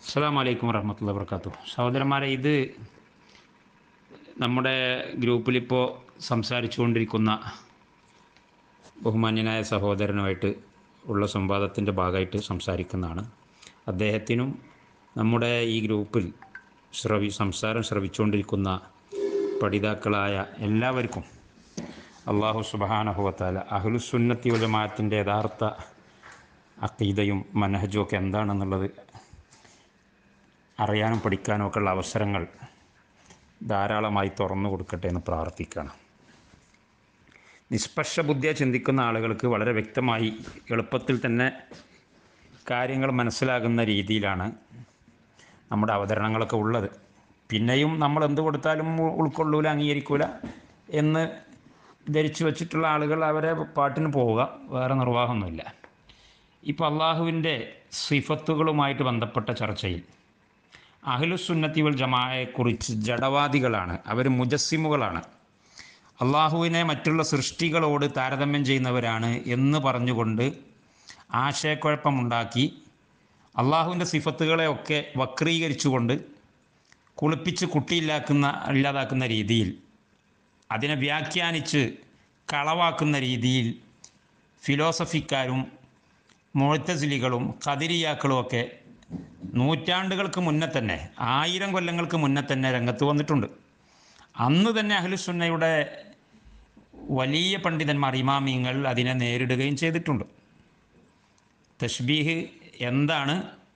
അസ്സാം വലൈക്കും വർഹമത്തുള്ള വർക്കാത്തു സഹോദരന്മാരെ ഇത് നമ്മുടെ ഗ്രൂപ്പിലിപ്പോൾ സംസാരിച്ചുകൊണ്ടിരിക്കുന്ന ബഹുമാന്യനായ സഹോദരനുമായിട്ട് ഉള്ള സംവാദത്തിൻ്റെ ഭാഗമായിട്ട് സംസാരിക്കുന്നതാണ് അദ്ദേഹത്തിനും നമ്മുടെ ഈ ഗ്രൂപ്പിൽ ശ്രവി സംസാരം ശ്രവിച്ചുകൊണ്ടിരിക്കുന്ന പഠിതാക്കളായ എല്ലാവർക്കും അള്ളാഹു സുബാനഹുവത്താല അഹ്ലുസുന്നത്തി ഉലമാത്തിൻ്റെ യഥാർത്ഥ അക്കീതയും മനഹജും ഒക്കെ എന്താണെന്നുള്ളത് അറിയാനും പഠിക്കാനും ഒക്കെ ഉള്ള അവസരങ്ങൾ ധാരാളമായി തുറന്നു കൊടുക്കട്ടെ എന്ന് പ്രാർത്ഥിക്കുകയാണ് നിഷ്പക്ഷ ബുദ്ധിയെ ചിന്തിക്കുന്ന ആളുകൾക്ക് വളരെ വ്യക്തമായി എളുപ്പത്തിൽ തന്നെ കാര്യങ്ങൾ മനസ്സിലാകുന്ന രീതിയിലാണ് നമ്മുടെ അവതരണങ്ങളൊക്കെ ഉള്ളത് പിന്നെയും നമ്മൾ എന്ത് കൊടുത്താലും ഉ- ഉൾക്കൊള്ളൂല അംഗീകരിക്കൂല എന്ന് ധരിച്ചു വച്ചിട്ടുള്ള ആളുകൾ അവരെ പാട്ടിന് പോവുക വേറെ നിർവാഹമൊന്നുമില്ല ഇപ്പോൾ അള്ളാഹുവിൻ്റെ സിഫത്തുകളുമായിട്ട് ബന്ധപ്പെട്ട ചർച്ചയിൽ അഹ്ലുസുന്നത്തി വൽ ജമായെക്കുറിച്ച് ജഡവാദികളാണ് അവർ മുജസ്സിമുകളാണ് അള്ളാഹുവിനെ മറ്റുള്ള സൃഷ്ടികളോട് താരതമ്യം ചെയ്യുന്നവരാണ് എന്ന് പറഞ്ഞുകൊണ്ട് ആശയക്കുഴപ്പമുണ്ടാക്കി അള്ളാഹുവിൻ്റെ സിഫത്തുകളെയൊക്കെ വക്രീകരിച്ചുകൊണ്ട് കുളിപ്പിച്ച് കുട്ടിയില്ലാക്കുന്ന ഇല്ലാതാക്കുന്ന രീതിയിൽ അതിനെ വ്യാഖ്യാനിച്ച് കളവാക്കുന്ന രീതിയിൽ ഫിലോസഫിക്കാരും മുഴത്തസിലികളും കതിരിയാക്കളും ഒക്കെ നൂറ്റാണ്ടുകൾക്ക് മുന്നേ തന്നെ ആയിരം കൊല്ലങ്ങൾക്ക് മുന്നേ തന്നെ രംഗത്ത് വന്നിട്ടുണ്ട് അന്ന് തന്നെ അഹ്ലുസുന്നയുടെ വലിയ പണ്ഡിതന്മാർ ഇമാമിങ്ങൾ അതിനെ നേരിടുകയും ചെയ്തിട്ടുണ്ട് തഷ്ബീഹ് എന്താണ്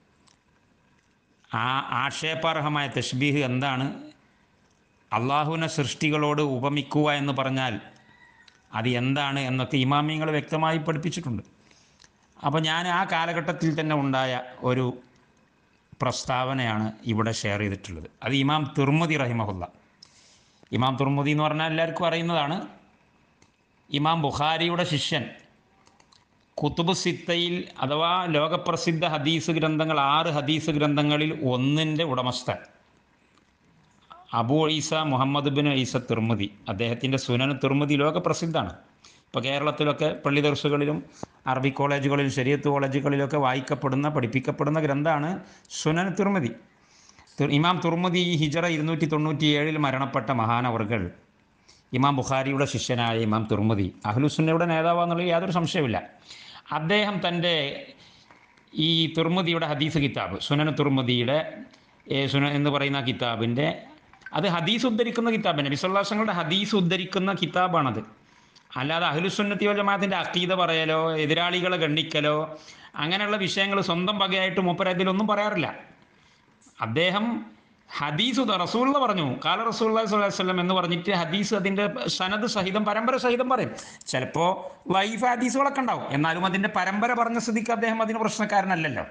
ആ ആക്ഷേപാർഹമായ തഷ്ബീഹ് എന്താണ് അള്ളാഹുവിനെ സൃഷ്ടികളോട് ഉപമിക്കുക എന്ന് പറഞ്ഞാൽ അത് എന്താണ് എന്നൊക്കെ ഇമാമിങ്ങൾ വ്യക്തമായി പഠിപ്പിച്ചിട്ടുണ്ട് അപ്പോൾ ഞാൻ ആ കാലഘട്ടത്തിൽ തന്നെ ഉണ്ടായ ഒരു പ്രസ്താവനയാണ് ഇവിടെ ഷെയർ ചെയ്തിട്ടുള്ളത് അത് ഇമാം തുർമുദി റഹിമഹുല്ല ഇമാം തുർമുദി എന്ന് പറഞ്ഞാൽ എല്ലാവർക്കും അറിയുന്നതാണ് ഇമാം ബുഖാരിയുടെ ശിഷ്യൻ കുത്തുബ് സിത്തയിൽ അഥവാ ലോകപ്രസിദ്ധ ഹദീസ് ഗ്രന്ഥങ്ങൾ ആറ് ഹദീസ് ഗ്രന്ഥങ്ങളിൽ ഒന്നിൻ്റെ ഉടമസ്ഥൻ Abu Isa Muhammad bin Isa Tirmidhi അദ്ദേഹത്തിൻ്റെ സുനൻ തിർമുദി ലോകപ്രസിദ്ധമാണ് ഇപ്പോൾ കേരളത്തിലൊക്കെ പള്ളി ദർസുകളിലും അറബി കോളേജുകളിലും ശരീഅത്ത് കോളേജുകളിലൊക്കെ വായിക്കപ്പെടുന്ന പഠിപ്പിക്കപ്പെടുന്ന ഗ്രന്ഥമാണ് സുനൻ തിർമുദി തി- ഇമാം തുർമുദി ഈ ഹിജറ ഇരുന്നൂറ്റി തൊണ്ണൂറ്റി ഏഴിൽ മരണപ്പെട്ട മഹാനവർകൾ ഇമാം ബുഖാരിയുടെ ശിഷ്യനായ ഇമാം തുർമുദി അഹ്ലുസുന്നയുടെ നേതാവാന്നുള്ള യാതൊരു സംശയമില്ല അദ്ദേഹം തൻ്റെ ഈ തുർമുദിയുടെ ഹദീസ് കിതാബ് സുനൻ തുർമുദിയുടെ ഏ, സുന എന്ന് പറയുന്ന കിതാബിൻ്റെ അത് ഹദീസ് ഉദ്ധരിക്കുന്ന കിതാബ് നബി സല്ലാസങ്ങളുടെ ഹദീസ് ഉദ്ധരിക്കുന്ന കിതാബാണത് അല്ലാതെ അഹ്ലുസുന്നത്തി വൽ ജമാഅത്തിൻ്റെ അക്കീത പറയലോ എതിരാളികളെ ഗണ്ണിക്കലോ അങ്ങനെയുള്ള വിഷയങ്ങൾ സ്വന്തം വകയായിട്ട് മൂപ്പരതിലൊന്നും പറയാറില്ല അദ്ദേഹം ഹദീസ് റസൂള്ള പറഞ്ഞു കാല റസൂള്ള വസ്ലം എന്ന് പറഞ്ഞിട്ട് ഹദീസ് അതിൻ്റെ സനത് സഹിതം പരമ്പര സഹിതം പറയും ചിലപ്പോൾ ലൈഫ് ഹദീസുകളൊക്കെ ഉണ്ടാവും എന്നാലും അതിൻ്റെ പരമ്പര പറഞ്ഞ സ്ഥിതിക്ക് അദ്ദേഹം അതിന് പ്രശ്നക്കാരനല്ലല്ലോ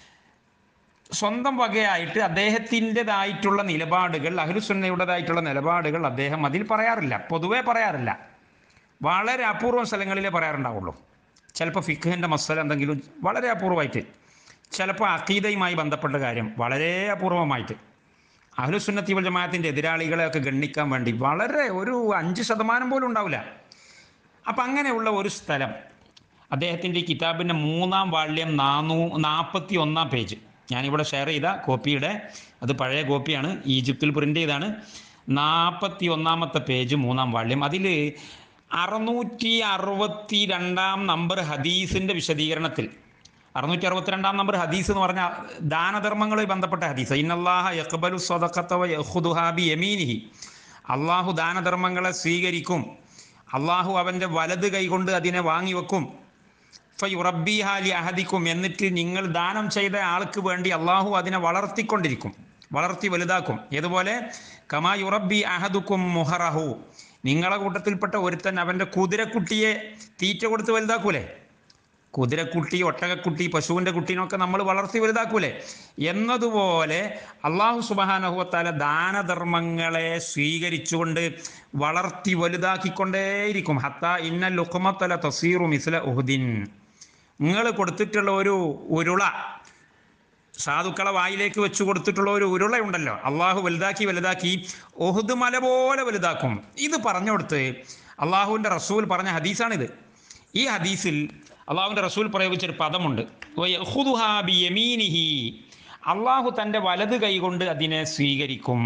സ്വന്തം വകയായിട്ട് അദ്ദേഹത്തിൻ്റെതായിട്ടുള്ള നിലപാടുകൾ അഹ്ലുസുന്നയുടേതായിട്ടുള്ള നിലപാടുകൾ അദ്ദേഹം അതിൽ പറയാറില്ല പൊതുവേ പറയാറില്ല വളരെ അപൂർവം സ്ഥലങ്ങളിലേ പറയാറുണ്ടാവുള്ളൂ ചിലപ്പോൾ ഫിഖിൻ്റെ മസല എന്തെങ്കിലും വളരെ അപൂർവമായിട്ട് ചിലപ്പോൾ അക്കീതയുമായി ബന്ധപ്പെട്ട കാര്യം വളരെ അപൂർവമായിട്ട് അഹ്ലുസുന്നത്തി വൽ ജമാഅത്തിൻ്റെ എതിരാളികളെയൊക്കെ ഗണ്ണിക്കാൻ വേണ്ടി വളരെ ഒരു അഞ്ച് ശതമാനം പോലും ഉണ്ടാവില്ല അപ്പം അങ്ങനെയുള്ള ഒരു സ്ഥലം അദ്ദേഹത്തിൻ്റെ ഈ കിതാബിൻ്റെ മൂന്നാം വാള്യം നാനൂ നാൽപ്പത്തി ഒന്നാം പേജ് ഞാനിവിടെ ഷെയർ ചെയ്ത കോപ്പിയുടെ അത് പഴയ കോപ്പിയാണ് ഈജിപ്തിൽ പ്രിൻ്റ് ചെയ്താണ് നാൽപ്പത്തി ഒന്നാമത്തെ പേജ് മൂന്നാം വാള്യം അതിൽ അറുന്നൂറ്റി അറുപത്തി രണ്ടാം നമ്പർ ഹദീസിൻ്റെ വിശദീകരണത്തിൽ അറുന്നൂറ്റി അറുപത്തിരണ്ടാം നമ്പർ ഹദീസ് എന്ന് പറഞ്ഞാൽ ദാനധർമ്മങ്ങളുമായി ബന്ധപ്പെട്ട ഹദീസ് ഇന്നല്ലാഹ യഖ്ബലു സ്വതക്കത്തവ യഹുദുഹാബി യമീനിഹി അള്ളാഹു ദാനധർമ്മങ്ങളെ സ്വീകരിക്കും അള്ളാഹു അവൻ്റെ വലത് കൈകൊണ്ട് അതിനെ വാങ്ങിവെക്കും ഫയുറബി ഹാലി അഹദിക്കും എന്നിട്ട് നിങ്ങൾ ദാനം ചെയ്ത ആൾക്ക് വേണ്ടി അള്ളാഹു അതിനെ വളർത്തിക്കൊണ്ടിരിക്കും വളർത്തി വലുതാക്കും ഏതുപോലെ കമാ യുറബി അഹദുക്കും മുഹറഹു നിങ്ങളെ കൂട്ടത്തിൽപ്പെട്ട ഒരുത്തൻ അവൻ്റെ കുതിരക്കുട്ടിയെ തീറ്റ കൊടുത്ത് വലുതാക്കൂലേ കുതിരക്കുട്ടി ഒട്ടകക്കുട്ടി പശുവിൻ്റെ കുട്ടീനൊക്കെ നമ്മൾ വളർത്തി വലുതാക്കൂലേ എന്നതുപോലെ അള്ളാഹു സുബാനഹുവത്താല ദാനധർമ്മങ്ങളെ സ്വീകരിച്ചുകൊണ്ട് വളർത്തി വലുതാക്കിക്കൊണ്ടേയിരിക്കും ഹത്ത ഇന്ന ലുഖമത്തല തസീറു മിസ്ല ഉഹുദിൻ നിങ്ങൾ കൊടുത്തിട്ടുള്ള ഒരു ഉരുള സാധുക്കളെ വായിലേക്ക് വെച്ച് കൊടുത്തിട്ടുള്ള ഒരു ഉരുളയുണ്ടല്ലോ അള്ളാഹു വലുതാക്കി വലുതാക്കി ഒഹുദ് മല പോലെ വലുതാക്കും ഇത് പറഞ്ഞു കൊടുത്ത് അള്ളാഹുവിൻ്റെ റസൂൽ പറഞ്ഞ ഹദീസാണിത് ഈ ഹദീസിൽ അള്ളാഹുവിൻ്റെ റസൂൽ പ്രയോഗിച്ചൊരു പദമുണ്ട് വയഖുദുഹാ ബിയമീനിഹി അള്ളാഹു തൻ്റെ വലത് കൈ കൊണ്ട് അതിനെ സ്വീകരിക്കും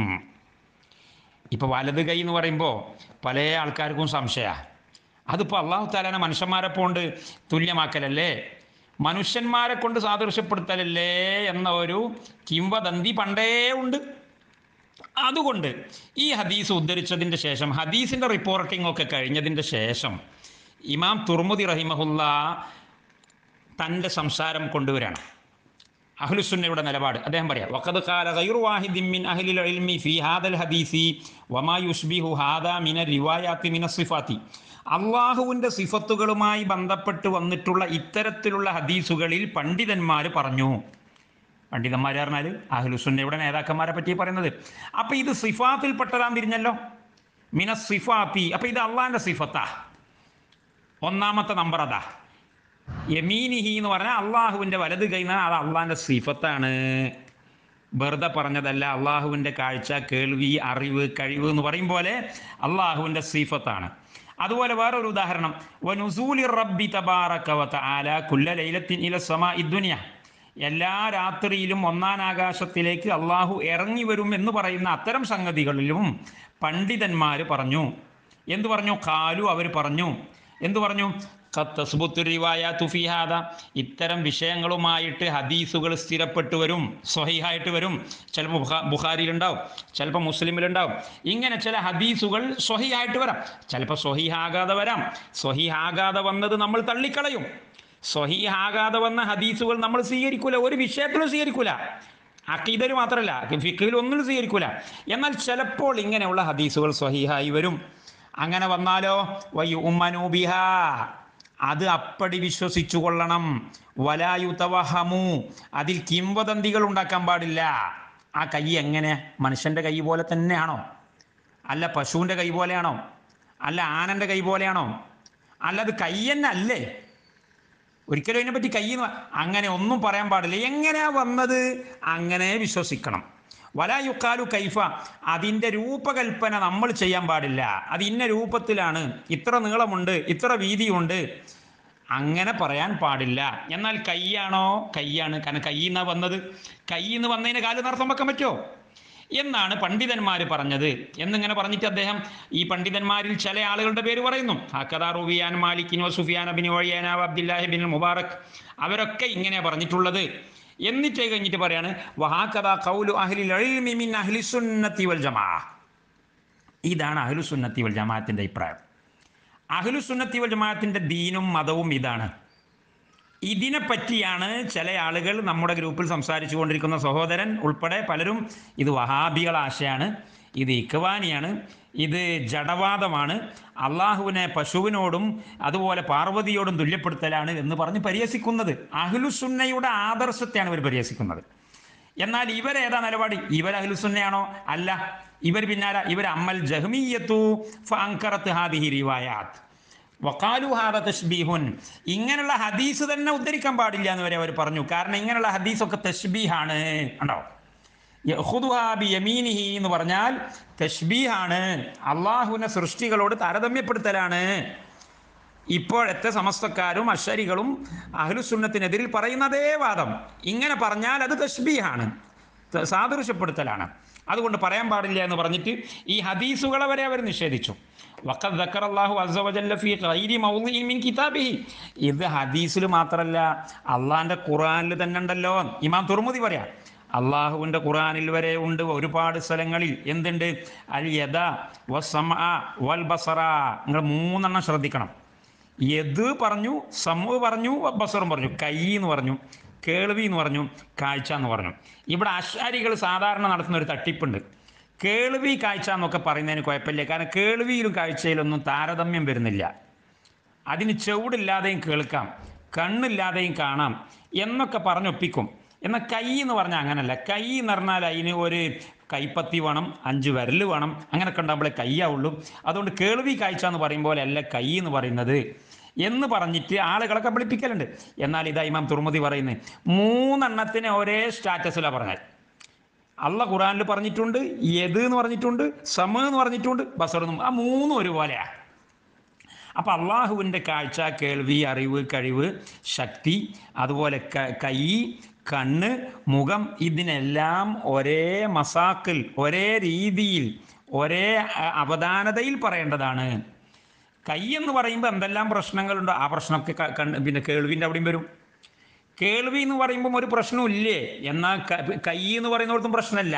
ഇപ്പോൾ വലത് കൈ എന്ന് പറയുമ്പോൾ പല ആൾക്കാർക്കും സംശയമാണ് അതിപ്പോൾ അള്ളാഹു താലാനെ മനുഷ്യന്മാരെ കൊണ്ട് തുല്യമാക്കലല്ലേ മനുഷ്യന്മാരെ കൊണ്ട് സാദൃശ്യപ്പെടുത്തലല്ലേ എന്ന ഒരു കിംവദന്തി പണ്ടേ ഉണ്ട് അതുകൊണ്ട് ഈ ഹദീസ് ഉദ്ധരിച്ചതിൻ്റെ ശേഷം ഹദീസിൻ്റെ റിപ്പോർട്ടിംഗ് ഒക്കെ കഴിഞ്ഞതിൻ്റെ ശേഷം ഇമാം തുർമുദി റഹിമഹുല്ല തൻ്റെ സംസാരം കൊണ്ടുവരണം അഹ്ലുസുന്നയുടെ നിലപാട് അദ്ദേഹം പറയാം വഖദ് ഖാല ഗൈറു വാഹിദിൻ മിൻ അഹ്ലിൽ ഇൽമി ഫീ ഹാദൽ ഹദീസി വമാ യുഷ്ബിഹു ഹാദാ മിന റിവായാത്തി മിന സിഫാത്തി അള്ളാഹുവിൻ്റെ സിഫത്തുകളുമായി ബന്ധപ്പെട്ട് വന്നിട്ടുള്ള ഇത്തരത്തിലുള്ള ഹദീസുകളിൽ പണ്ഡിതന്മാർ പറഞ്ഞു പണ്ഡിതന്മാർ പറഞ്ഞാൽ അഹ്ലുസുന്നയുടെ നേതാക്കന്മാരെ പറ്റി പറയുന്നത് അപ്പം ഇത് സിഫാത്തിൽപ്പെട്ടതാൻ തിരിഞ്ഞല്ലോ മിന സിഫാത്തി അപ്പം ഇത് അള്ളാഹിൻ്റെ സിഫത്താ ഒന്നാമത്തെ നമ്പർ അതാ യമീനിഹി എന്ന് പറഞ്ഞാൽ അള്ളാഹുവിൻ്റെ വലത് കൈ എന്ന് അത് അള്ളാഹിൻ്റെ സിഫത്താണ് വെറുതെ പറഞ്ഞതല്ല അള്ളാഹുവിൻ്റെ കാഴ്ച കേൾവി അറിവ് കഴിവ് എന്ന് പറയും പോലെ അള്ളാഹുവിൻ്റെ സിഫത്താണ് അതുപോലെ വേറൊരു ഉദാഹരണം വനുസൂലി റബ്ബി തബാറക വ തആല കുല്ല ലൈലത്തിൻ ഇല സമാ ഇദ്ദുനിയ എല്ലാ രാത്രിയിലും ഒന്നാം ആകാശത്തിലേക്ക് അള്ളാഹു ഇറങ്ങി വരും എന്ന് പറയുന്ന അത്തരം സംഗതികളിലും പണ്ഡിതന്മാർ പറഞ്ഞു എന്തു പറഞ്ഞു കാലു അവർ പറഞ്ഞു എന്തു പറഞ്ഞു തുഫിഹാദ ഇത്തരം വിഷയങ്ങളുമായിട്ട് ഹദീസുകൾ സ്ഥിരപ്പെട്ടു വരും സ്വഹിഹായിട്ട് വരും ചിലപ്പോൾ ബുഖാ ബുഖാരിയിലുണ്ടാവും ചിലപ്പോൾ മുസ്ലിമിലുണ്ടാവും ഇങ്ങനെ ചില ഹദീസുകൾ സ്വഹിയായിട്ട് വരാം ചിലപ്പോൾ സ്വഹിഹാകാതെ വരാം സ്വഹിഹാകാതെ വന്നത് നമ്മൾ തള്ളിക്കളയും സ്വഹീഹാകാതെ വന്ന ഹദീസുകൾ നമ്മൾ സ്വീകരിക്കൂല ഒരു വിഷയത്തിലും സ്വീകരിക്കൂല അക്കീദയിൽ മാത്രമല്ല ഫിഖിൽ ഒന്നിലും സ്വീകരിക്കൂല എന്നാൽ ചിലപ്പോൾ ഇങ്ങനെയുള്ള ഹദീസുകൾ സ്വഹീഹായി വരും അങ്ങനെ വന്നാലോ വയ്യു ഉമ്മനൂബിഹ അത് അപ്പടി വിശ്വസിച്ചു കൊള്ളണം വലായുതവഹമു അതിൽ കിംവദന്തികൾ ഉണ്ടാക്കാൻ പാടില്ല ആ കൈ എങ്ങനെ മനുഷ്യൻ്റെ കൈ പോലെ തന്നെയാണോ അല്ല പശുവിൻ്റെ കൈ പോലെയാണോ അല്ല ആനൻ്റെ കൈ പോലെയാണോ അല്ല അത് കൈ തന്നെ അല്ലേ ഒരിക്കലും അതിനെപ്പറ്റി കൈ എന്ന് അങ്ങനെ ഒന്നും പറയാൻ പാടില്ല എങ്ങനെയാ വന്നത് അങ്ങനെ വിശ്വസിക്കണം വലായുക്കാലു കൈഫ അതിൻ്റെ രൂപകൽപ്പന നമ്മൾ ചെയ്യാൻ പാടില്ല അത് ഇന്ന രൂപത്തിലാണ് ഇത്ര നീളമുണ്ട് ഇത്ര വീതിയുണ്ട് അങ്ങനെ പറയാൻ പാടില്ല എന്നാൽ കൈയാണോ കൈയാണ് കാരണം കൈയിൽ നിന്നാണ് വന്നത് കൈയിൽ നിന്ന് വന്നതിന് കാല് നർത്തം വെക്കാൻ പറ്റുമോ എന്നാണ് പണ്ഡിതന്മാർ പറഞ്ഞത് എന്നിങ്ങനെ പറഞ്ഞിട്ട് അദ്ദേഹം ഈ പണ്ഡിതന്മാരിൽ ചില ആളുകളുടെ പേര് പറയുന്നു ഹക്കദാ റുബിയാൻ മാലിക്കിൻ വസുഫിയാൻ അബിൻ ഒഴിയാന അബ്ദുല്ലാഹി ബിൻ മുബാറക് അവരൊക്കെ ഇങ്ങനെ പറഞ്ഞിട്ടുള്ളത് എന്നിട്ട് കഴിഞ്ഞിട്ട് പറയാണ് വഹാക്കഥ കൗലു അഹ്ലിൽ ഇൽമി മിൻ അഹ്ലി സുന്നത്തി വൽ ജമാ ഇതാണ് അഹ്ലു സുന്നത്തി വൽ ജമാഅത്തിൻ്റെ അഭിപ്രായം അഹ്ലു സുന്നത്തി വൽ ജമാഅത്തിൻ്റെ ദീനും മതവും ഇതാണ് ഇതിനെ പറ്റിയാണ് ചില ആളുകൾ നമ്മുടെ ഗ്രൂപ്പിൽ സംസാരിച്ചു കൊണ്ടിരിക്കുന്ന സഹോദരൻ ഉൾപ്പെടെ പലരും ഇത് വഹാബികൾ ആശയാണ് ഇത് ഇക്വാനിയാണ് ഇത് ജഡവാദമാണ് അള്ളാഹുവിനെ പശുവിനോടും അതുപോലെ പാർവതിയോടും തുല്യപ്പെടുത്തലാണ് എന്ന് പറഞ്ഞ് പരിഹസിക്കുന്നത് അഹ്ലുസുന്നയുടെ ആദർശത്തെയാണ് ഇവർ പരിഹസിക്കുന്നത് എന്നാൽ ഇവരേതാ നിലപാട് ഇവർ അഹ്ലുസുന്നയാണോ അല്ല ഇവർ പിന്നാലെ ഇവർ അമ്മൽ ജഹ്മീയത്തു ഫഅങ്കറത്ത് ഹാദിഹി റിവായാത്ത് വക്കാലു ഹാദ തഷ്ബീഹുൻ ഇങ്ങനെയുള്ള ഹദീസ് തന്നെ ഉദ്ധരിക്കാൻ പാടില്ല എന്ന് വരെ അവർ പറഞ്ഞു കാരണം ഇങ്ങനെയുള്ള ഹദീസൊക്കെ തഷ്ബീഹാണ് ഉണ്ടോ യഹുദുഹാബി യമീനിഹി എന്ന് പറഞ്ഞാൽ തഷ്ബീഹാണ് അള്ളാഹുവിനെ സൃഷ്ടികളോട് താരതമ്യപ്പെടുത്തലാണ് ഇപ്പോഴത്തെ സമസ്തക്കാരും അഷരികളും അഹ്ലുസുന്നത്തിനെതിരിൽ പറയുന്നതേ വാദം ഇങ്ങനെ പറഞ്ഞാൽ അത് തഷ്ബീഹാണ് ത- സാദൃശ്യപ്പെടുത്തലാണ് അതുകൊണ്ട് പറയാൻ പാടില്ല എന്ന് പറഞ്ഞിട്ട് ഈ ഹദീസുകളെ വരെ അവർ നിഷേധിച്ചു വഖദ് ദക്കർ അല്ലാഹു അസ്സ വജല്ല ഫീ ഗൈരി മൗളിഇൻ മിൻ കിതാബിഹി ഇത് ഹദീസിൽ മാത്രമല്ല അള്ളാഹിൻ്റെ ഖുർആനിൽ തന്നെ ഉണ്ടല്ലോ ഇമാം തുറമുതി പറയാം അള്ളാഹുവിൻ്റെ ഖുർആനിൽ വരെ ഉണ്ട് ഒരുപാട് സ്ഥലങ്ങളിൽ എന്തുണ്ട് അൽ യദ വസ്സമ വൽ ബസറ നിങ്ങൾ മൂന്നെണ്ണം ശ്രദ്ധിക്കണം യദ് പറഞ്ഞു സമു പറഞ്ഞു ബസറും പറഞ്ഞു കൈ എന്ന് പറഞ്ഞു കേൾവി എന്ന് പറഞ്ഞു കാഴ്ച എന്ന് പറഞ്ഞു ഇവിടെ അശാരികൾ സാധാരണ നടത്തുന്ന ഒരു തട്ടിപ്പുണ്ട് കേൾവി കാഴ്ച എന്നൊക്കെ പറയുന്നതിന് കുഴപ്പമില്ല കാരണം കേൾവിയിലും കാഴ്ചയിലൊന്നും താരതമ്യം വരുന്നില്ല അതിന് ചെവിടില്ലാതെയും കേൾക്കാം കണ്ണില്ലാതെയും കാണാം എന്നൊക്കെ പറഞ്ഞൊപ്പിക്കും എന്നാൽ കൈ എന്ന് പറഞ്ഞാൽ അങ്ങനല്ല കൈ എന്ന് പറഞ്ഞാൽ അതിന് ഒരു കൈപ്പത്തി വേണം അഞ്ച് വിരൽ വേണം അങ്ങനെയൊക്കെ ഉണ്ടാകുമ്പോഴേ കയ്യാവുള്ളൂ അതുകൊണ്ട് കേൾവി കാഴ്ച എന്ന് പറയും പോലെ അല്ല കൈ എന്ന് പറയുന്നത് എന്ന് പറഞ്ഞിട്ട് ആളുകളൊക്കെ വിളിപ്പിക്കലുണ്ട് എന്നാൽ ഇതാ ഇമാം തുറമുതി പറയുന്നത് മൂന്നെണ്ണത്തിന് ഒരേ സ്റ്റാറ്റസിലാണ് പറഞ്ഞത് അള്ള ഖുറാനിൽ പറഞ്ഞിട്ടുണ്ട് യദ് എന്ന് പറഞ്ഞിട്ടുണ്ട് സമ എന്ന് പറഞ്ഞിട്ടുണ്ട് ബസർ എന്നും ആ മൂന്നും ഒരുപോലെയാണ് അപ്പം അള്ളാഹുവിൻ്റെ കാഴ്ച കേൾവി അറിവ് കഴിവ് ശക്തി അതുപോലെ ക- കൈ കണ്ണ് മുഖം ഇതിനെല്ലാം ഒരേ മസാക്കിൽ ഒരേ രീതിയിൽ ഒരേ അ- അവധാനതയിൽ പറയേണ്ടതാണ് കൈ എന്ന് പറയുമ്പോൾ എന്തെല്ലാം പ്രശ്നങ്ങളുണ്ടോ ആ പ്രശ്നമൊക്കെ ക- കണ്ണ് പിന്നെ കേൾവിൻ്റെ അവിടെയും വരും കേൾവി എന്ന് പറയുമ്പം ഒരു പ്രശ്നമില്ലേ എന്നാൽ ക- കൈ എന്ന് പറയുന്നിടത്തും പ്രശ്നമല്ല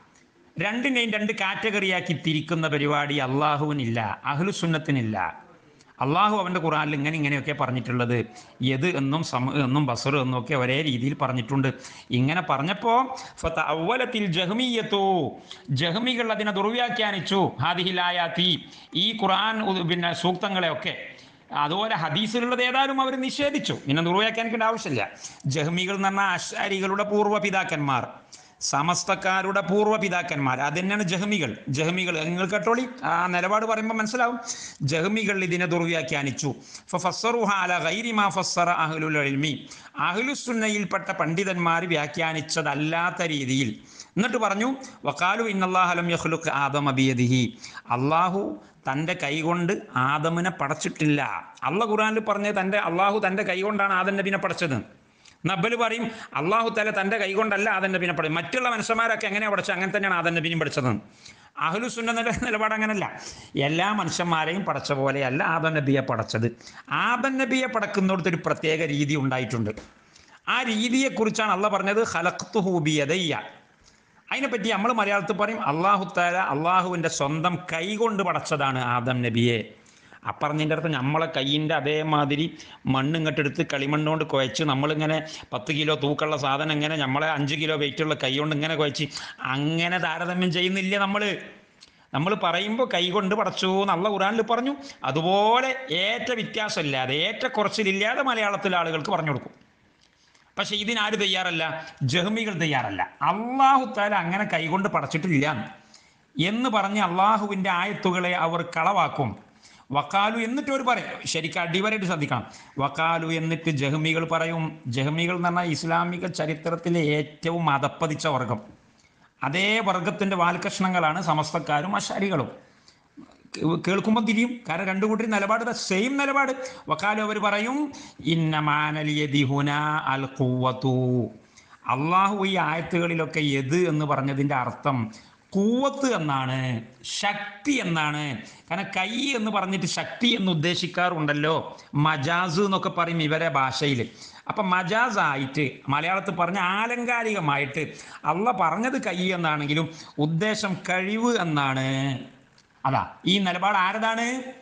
രണ്ടിനെയും രണ്ട് കാറ്റഗറിയാക്കി തിരിക്കുന്ന പരിപാടി അള്ളാഹുവിനില്ല അഹ്ലുസുന്നത്തിനില്ല അള്ളാഹു അവൻ്റെ ഖുറാനിൽ ഇങ്ങനെ ഇങ്ങനെയൊക്കെ പറഞ്ഞിട്ടുള്ളത് യത് എന്നും സമ എന്നും ബസർ എന്നും ഒക്കെ ഒരേ രീതിയിൽ പറഞ്ഞിട്ടുണ്ട് ഇങ്ങനെ പറഞ്ഞപ്പോൾ അവലത്തിൽ ജഹ്മിയത്തോ ജഹ്മികൾ അതിനെ ദുർവ്യാഖ്യാനിച്ചു ഹാദിഹിലായാത്തി ഈ ഖുറാൻ ഉ- പിന്നെ സൂക്തങ്ങളെയൊക്കെ അതുപോലെ ഹദീസിലുള്ളത് ഏതായാലും അവർ നിഷേധിച്ചു പിന്നെ ദുർവ്യാഖ്യാനിക്കേണ്ട ആവശ്യമില്ല ജഹ്മികൾ എന്ന് പറഞ്ഞാൽ അഷാരികളുടെ പൂർവ്വ പിതാക്കന്മാർ സമസ്തക്കാരുടെ പൂർവ്വ പിതാക്കന്മാർ അത് തന്നെയാണ് ജഹ്മികൾ ജഹ്മികൾ നിങ്ങൾ കേട്ടോളി ആ നിലപാട് പറയുമ്പോൾ മനസ്സിലാവും ജഹ്മികൾ ഇതിനെ ദുർവ്യാഖ്യാനിച്ചു ഫസ്സറുഹ അല ഗൈരി മാ ഫസ്സറ അഹ്ലുൽ ഇൽമി അഹ്ലുസുന്നയിൽപ്പെട്ട പണ്ഡിതന്മാർ വ്യാഖ്യാനിച്ചതല്ലാത്ത രീതിയിൽ എന്നിട്ട് പറഞ്ഞു വക്കാലു ഇന്നല്ലാഹലം യഹ്ലുഖ് ആദം അബിയദിഹി അള്ളാഹു തൻ്റെ കൈകൊണ്ട് ആദമിനെ പടച്ചിട്ടില്ല അള്ള ഖുറാനിൽ പറഞ്ഞത് തൻ്റെ അള്ളാഹു തൻ്റെ കൈകൊണ്ടാണ് ആദം നബിനെ പടച്ചത് നബല് പറയും അള്ളാഹു തല തൻ്റെ കൈകൊണ്ടല്ല ആദം നബിനെ പഠിക്കും മറ്റുള്ള മനുഷ്യന്മാരൊക്കെ എങ്ങനെയാണ് പഠിച്ചത് അങ്ങനെ തന്നെയാണ് ആദം നബിനും പഠിച്ചത് അഹ്ലുസുന്ന നില നിലപാട് അങ്ങനല്ല എല്ലാ മനുഷ്യന്മാരെയും പടച്ച പോലെയല്ല ആദം നബിയെ പടച്ചത് ആദം നബിയെ പടക്കുന്നിടത്ത് ഒരു പ്രത്യേക രീതി ഉണ്ടായിട്ടുണ്ട് ആ രീതിയെക്കുറിച്ചാണ് അള്ള പറഞ്ഞത് ഹലക്തു ഹൂബിയതയ്യ അതിനെപ്പറ്റി നമ്മൾ മലയാളത്തിൽ പറയും അള്ളാഹു താല അള്ളാഹുവിൻ്റെ സ്വന്തം കൈ കൊണ്ട് പടച്ചതാണ് ആദം നബിയെ അപ്പറഞ്ഞതിൻ്റെ അടുത്ത് നമ്മളെ കൈയിൻ്റെ അതേമാതിരി മണ്ണ് ഇങ്ങോട്ടെടുത്ത് കളിമണ്ണ് കൊണ്ട് കുഴച്ച് നമ്മളിങ്ങനെ പത്ത് കിലോ തൂക്കമുള്ള സാധനം ഇങ്ങനെ നമ്മളെ അഞ്ച് കിലോ വെയിറ്റുള്ള കൈ കൊണ്ട് ഇങ്ങനെ കുഴച്ച് അങ്ങനെ താരതമ്യം ചെയ്യുന്നില്ല നമ്മൾ നമ്മൾ പറയുമ്പോൾ കൈ കൊണ്ട് പടച്ചു എന്നുള്ള ഖുറാനിൽ പറഞ്ഞു അതുപോലെ ഏറ്റ വ്യത്യാസമില്ലാതെ ഏറ്റ കുറച്ചിലില്ലാതെ മലയാളത്തിലെ ആളുകൾക്ക് പറഞ്ഞു കൊടുക്കും പക്ഷെ ഇതിനാര് തയ്യാറല്ല ജഹ്മികൾ തയ്യാറല്ല അള്ളാഹു താല അങ്ങനെ കൈകൊണ്ട് പടച്ചിട്ടില്ല എന്ന് പറഞ്ഞ് അള്ളാഹുവിൻ്റെ ആയത്തുകളെ അവർ കളവാക്കും വക്കാലു എന്നിട്ട് അവർ പറയും ശരിക്കും അടിവരായിട്ട് ശ്രദ്ധിക്കണം വക്കാലു എന്നിട്ട് ജഹ്മികൾ പറയും ജഹ്മികൾ എന്ന് പറഞ്ഞാൽ ഇസ്ലാമിക ചരിത്രത്തിലെ ഏറ്റവും മതപ്പതിച്ച വർഗം അതേ വർഗത്തിൻ്റെ വാൽകഷ്ണങ്ങളാണ് സമസ്തക്കാരും അശാരികളും കേൾക്കുമ്പോൾ തിരിയും കാരണം രണ്ടു കൂട്ടരും നിലപാട് സെയിം നിലപാട് വക്കാലം അവർ പറയും ഇന്നമാനലിയദിഹുന അൽ ഖുവ്വത്തു അള്ളാഹു ഈ ആയത്തുകളിലൊക്കെ എത് എന്ന് പറഞ്ഞതിൻ്റെ അർത്ഥം കൂവത്ത് എന്നാണ് ശക്തി എന്നാണ് കാരണം കൈ എന്ന് പറഞ്ഞിട്ട് ശക്തി എന്ന് ഉദ്ദേശിക്കാറുണ്ടല്ലോ മജാസ് എന്നൊക്കെ പറയും ഇവരെ ഭാഷയിൽ അപ്പം മജാസ് ആയിട്ട് മലയാളത്തിൽ പറഞ്ഞ ആലങ്കാരികമായിട്ട് അള്ള പറഞ്ഞത് കൈ എന്നാണെങ്കിലും ഉദ്ദേശം കഴിവ് എന്നാണ് അതാ ഈ നിലപാട് ആരതാണ്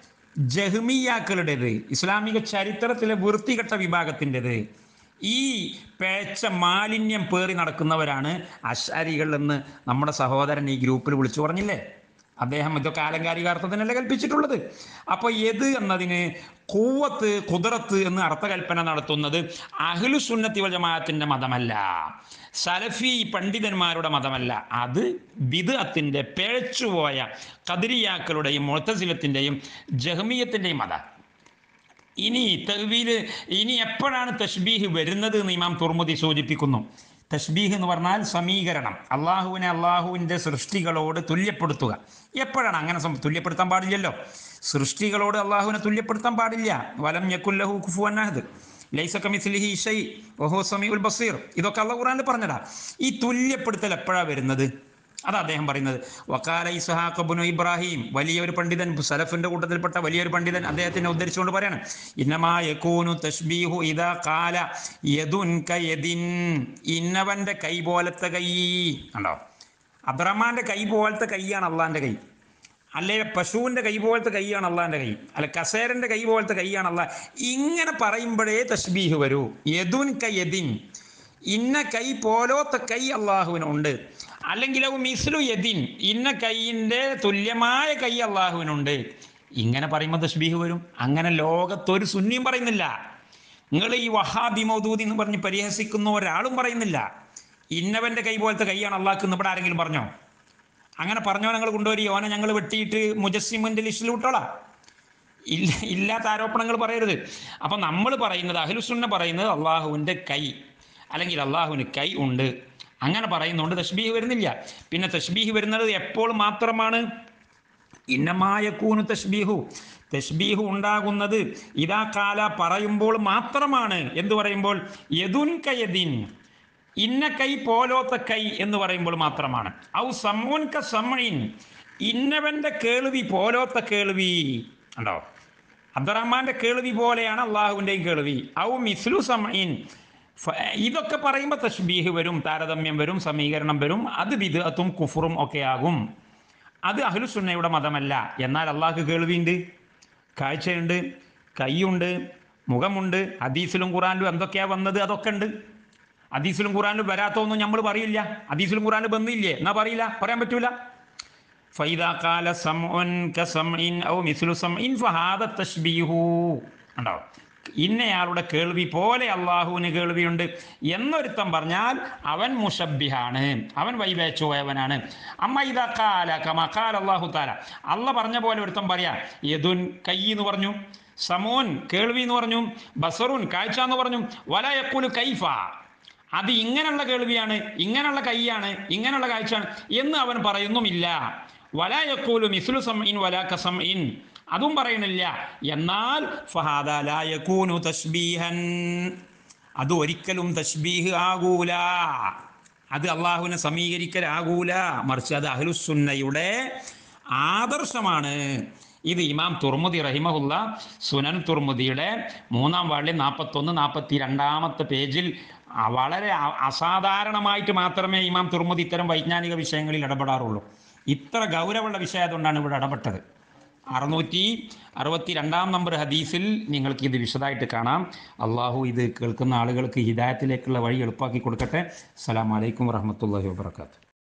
ജഹ്മിയാക്കളുടേത് ഇസ്ലാമിക ചരിത്രത്തിലെ വൃത്തികെട്ട വിഭാഗത്തിൻ്റെത് ഈ പേച്ച മാലിന്യം പേറി നടക്കുന്നവരാണ് അശാരികൾ എന്ന് നമ്മുടെ സഹോദരൻ ഈ ഗ്രൂപ്പിൽ വിളിച്ചു പറഞ്ഞില്ലേ അദ്ദേഹം ഇതൊക്കെ ആലങ്കാരികാർത്ഥത്തിനല്ലേ കൽപ്പിച്ചിട്ടുള്ളത് അപ്പോൾ എത് എന്നതിന് കൂവത്ത് കുതിരത്ത് എന്ന് അർത്ഥകൽപ്പന നടത്തുന്നത് അഹ്ലു സുന്നത്തി വൽ ജമാഅത്തിന്റെ മതമല്ല സലഫി പണ്ഡിതന്മാരുടെ മതമല്ല അത് ബിദ്അത്തിന്റെ പേഴ്ച്ചുപോയ കദിരിയാക്കളുടെയും മുഴത്തസിലത്തിൻ്റെയും ജഹ്മിയത്തിൻ്റെയും മത ഇനി തഹ്വീൽ ഇനി എപ്പോഴാണ് തഷ്ബീഹ് വരുന്നത് എന്ന് ഇമാം തുർമുദി സൂചിപ്പിക്കുന്നു തഷ്ബീഹ് എന്ന് പറഞ്ഞാൽ സമീകരണം അള്ളാഹുവിനെ അള്ളാഹുവിൻ്റെ സൃഷ്ടികളോട് തുല്യപ്പെടുത്തുക എപ്പോഴാണ് അങ്ങനെ സം- തുല്യപ്പെടുത്താൻ പാടില്ലല്ലോ സൃഷ്ടികളോട് അള്ളാഹുവിനെ തുല്യപ്പെടുത്താൻ പാടില്ല വലം യക്കുല്ലഹു കുഫുവന്നഹദ് ലൈസ കമിസ്ലിഹി ഷൈ വഹു സമീഉൽ ബസീർ ഇതൊക്കെ അള്ളാഹു ഖുറാനിൽ പറഞ്ഞതാ ഈ തുല്യപ്പെടുത്തൽ എപ്പോഴാണ് വരുന്നത് അതാ അദ്ദേഹം പറയുന്നത് വക്കാല ഇസ്ഹാഖ് ബുനു ഇബ്രാഹിം വലിയൊരു പണ്ഡിതൻ സലഫിന്റെ കൂട്ടത്തിൽപ്പെട്ട വലിയൊരു പണ്ഡിതൻ അദ്ദേഹത്തിനെ ഉദ്ധരിച്ചുകൊണ്ട് പറയാണ് ഇന്നമാ യകൂനു തഷ്ബീഹു ഇദാ കാല യദുൻ കയദിൻ ഇന്നവന്റെ കൈ പോലത്തെ കൈ കണ്ടോ അബ്രഹ്മാന്റെ കൈ പോലത്തെ കൈയാണ് അള്ളാന്റെ കൈ അല്ലെ പശുവിൻ്റെ കൈ പോലത്തെ കൈയാണ് അള്ളാൻ്റെ കൈ അല്ല കസേരൻ്റെ കൈ പോലത്തെ കൈയാണ് അള്ളാഹ് ഇങ്ങനെ പറയുമ്പോഴേ തഷ്ബീഹ് വരൂ യദുൻ കയദിൻ ഇന്ന കൈ പോലത്തെ കൈ അള്ളാഹുവിനുണ്ട് അല്ലെങ്കിൽ അത് മിസ്ലു യദിൻ ഇന്ന കൈയിൻ്റെ തുല്യമായ കൈ അള്ളാഹുവിനുണ്ട് ഇങ്ങനെ പറയുമ്പോൾ തഷ്ബീഹ് വരും അങ്ങനെ ലോകത്തൊരു സുന്നിയും പറയുന്നില്ല നിങ്ങൾ ഈ വഹാബി മൗദൂദി എന്ന് പറഞ്ഞ് പരിഹസിക്കുന്ന ഒരാളും പറയുന്നില്ല ഇന്നവൻ്റെ കൈ പോലത്തെ കൈയാണ് അള്ളാഹ് ഇവിടെ ആരെങ്കിലും പറഞ്ഞോ അങ്ങനെ പറഞ്ഞോ ഞങ്ങൾ കൊണ്ടുവരി ഓനെ ഞങ്ങൾ വെട്ടിയിട്ട് മുജസ്സിമിൻ്റെ ലിസ്റ്റിൽ വിട്ടോളാം ഇല്ല ഇല്ലാത്ത ആരോപണങ്ങൾ പറയരുത് അപ്പം നമ്മൾ പറയുന്നത് അഹ്ലുസുന്ന പറയുന്നത് അള്ളാഹുവിൻ്റെ കൈ അല്ലെങ്കിൽ അള്ളാഹുവിന് കൈ ഉണ്ട് അങ്ങനെ പറയുന്നതുകൊണ്ട് തഷ്ബീഹ് വരുന്നില്ല പിന്നെ തഷ്ബീഹ് വരുന്നത് എപ്പോൾ മാത്രമാണ് ഇന്നമായ കൂനു തഷ്ബീഹു തഷ്ബീഹു ഉണ്ടാകുന്നത് ഇതാ കാല പറയുമ്പോൾ മാത്രമാണ് എന്തു പറയുമ്പോൾ യദുൻ കയദിൻ ഇന്ന കൈ പോലോത്ത കൈ എന്ന് പറയുമ്പോൾ മാത്രമാണ് ഔ സമൂൻ ക സമീൻ ഇന്നവന്റെ കേൾവി പോലോത്ത കേൾവി ഉണ്ടോ അബ്ദുറഹ്മാന്റെ കേൾവി പോലെയാണ് അള്ളാഹുവിൻ്റെയും കേൾവി ഔ മിസ്ലു സമീൻ ഫ- ഇതൊക്കെ പറയുമ്പോൾ തഷ്ബീഹ് വരും താരതമ്യം വരും സമീകരണം വരും അത് വിധത്തും കുഫറും ഒക്കെ ആകും അത് അഹ്ലുസുന്നയുടെ മതമല്ല എന്നാൽ അള്ളാഹ്ക്ക് കേൾവിയുണ്ട് കാഴ്ചയുണ്ട് കൈയുണ്ട് മുഖമുണ്ട് ഹദീസിലും ഖുറാനിലും എന്തൊക്കെയാ വന്നത് അതൊക്കെ ഉണ്ട് ഹദീസിലും ഖുറാനിലും വരാത്തൊന്നും നമ്മൾ പറയില്ല ഹദീസിലും ഖുറാനിലും വന്നില്ലേ എന്നാ പറയില്ല പറയാൻ പറ്റൂല ഫൈദാ കാല സമഉൻ കസംഇൻ ഔ മിസ്ലു സംഇൻ ഫഹാദ തശ്ബീഹു ഉണ്ടാവും ഇന്നയാളുടെ കേൾവി പോലെ അള്ളാഹുവിന് കേൾവിയുണ്ട് എന്നൊരുത്തം പറഞ്ഞാൽ അവൻ മുഷബിഹാണ് അവൻ വൈവേച്ചു പോയവനാണ് അമ്മ ഇതാ കാല കമക്കാൽ അള്ളാഹു താല അള്ള പറഞ്ഞ പോലെ ഒരുത്തം പറയാ യദുൻ കൈ എന്ന് പറഞ്ഞു സമോൻ കേൾവി എന്ന് പറഞ്ഞു ബസറുൻ കാഴ്ച എന്ന് പറഞ്ഞു വല യക്കുലു കൈഫ അത് ഇങ്ങനെയുള്ള കേൾവിയാണ് ഇങ്ങനെയുള്ള കൈയാണ് ഇങ്ങനെയുള്ള കാഴ്ചയാണ് എന്ന് അവൻ പറയുന്നുമില്ല വലായക്കൂലു മിസ്ലു സം ഇൻ വലാക്ക സം ഇൻ അതും പറയണില്ല എന്നാൽ ഫഹാദ ലാ യകൂനു തശ്ബീഹൻ അത് ഒരിക്കലും തശ്ബീഹ് ആകൂല അത് അള്ളാഹുവിനെ സമീകരിക്കലാകൂല മറിച്ച് അത് അഹ്ലുസുന്നയുടെ ആദർശമാണ് ഇത് ഇമാം തുർമുദി റഹിമഹുല്ല സുനൻ തുർമുദിയുടെ മൂന്നാം വാളിൽ നാൽപ്പത്തൊന്ന് നാൽപ്പത്തി രണ്ടാമത്തെ പേജിൽ ആ വളരെ അ- അസാധാരണമായിട്ട് മാത്രമേ ഇമാം തുർമുദി ഇത്തരം വൈജ്ഞാനിക വിഷയങ്ങളിൽ ഇടപെടാറുള്ളൂ ഇത്ര ഗൗരവമുള്ള വിഷയമായതുകൊണ്ടാണ് ഇവിടെ ഇടപെട്ടത് അറുന്നൂറ്റി അറുപത്തി രണ്ടാം നമ്പർ ഹദീസിൽ നിങ്ങൾക്ക് ഇത് വിശദമായിട്ട് കാണാം അള്ളാഹു ഇത് കേൾക്കുന്ന ആളുകൾക്ക് ഹിദായത്തിലേക്കുള്ള വഴി എളുപ്പമാക്കി കൊടുക്കട്ടെ അസ്സലാമു അലൈക്കും വറഹമത്തല്ലാഹി വാബർക്കാത്തു